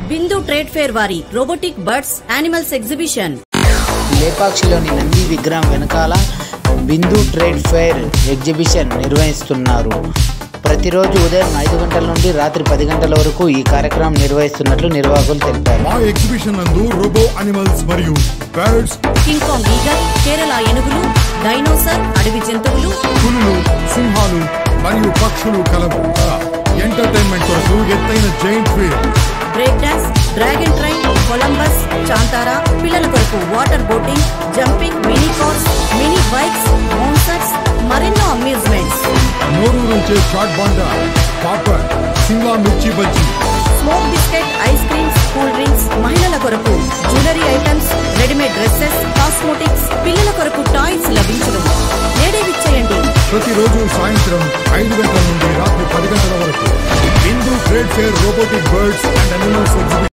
బిందు trade fair వారి robotic birds animals exhibition లేపాక్షిలోని నంది విగ్రహం వెనకాల బిందు ట్రేడ్ ఫెయిర్ ఎగ్జిబిషన్ నిర్వహిస్తున్నారు ప్రతిరోజు ఉదయం ఐదు గంటల నుండి రాత్రి పది గంటల వరకు ఈ కార్యక్రమం నిర్వహిస్తున్నట్లు నిర్వాహకులు తెలిపారు మా ఎగ్జిబిషన్ నందు రోబో అనిమల్స్ మరియు birds King Kong eagle Kerala ఏనుగులు డైనోసర్ అడవి జంతువులు పులులు సింహాలు మరియు పక్షులు కలవు ఎంటర్టైన్మెంట్ కొరకు ఎత్తైన giant wheel break dance dragon train Columbus చాంతారా పిల్లల కొరకు water boating jumping mini cars mini bikes bouncers మరెన్నో అమ్యూజ్మెంట్స్ నోరూరుంచే చాట్ బాండా పాపడ్ సిమ్లా మిర్చి బజ్జీ smoke biscuit ice creams cool drinks మహిళల కొరకు jewellery items readymade dresses cosmetics పిల్లల కొరకు టాయ్స్ లభించడం నేడే విచ్చేయండి ప్రతిరోజు సాయంత్రం ఐదు గంటల నుండి రాత్రి పది గంటల వరకు Hindu trade fair robotic birds and animals exhibition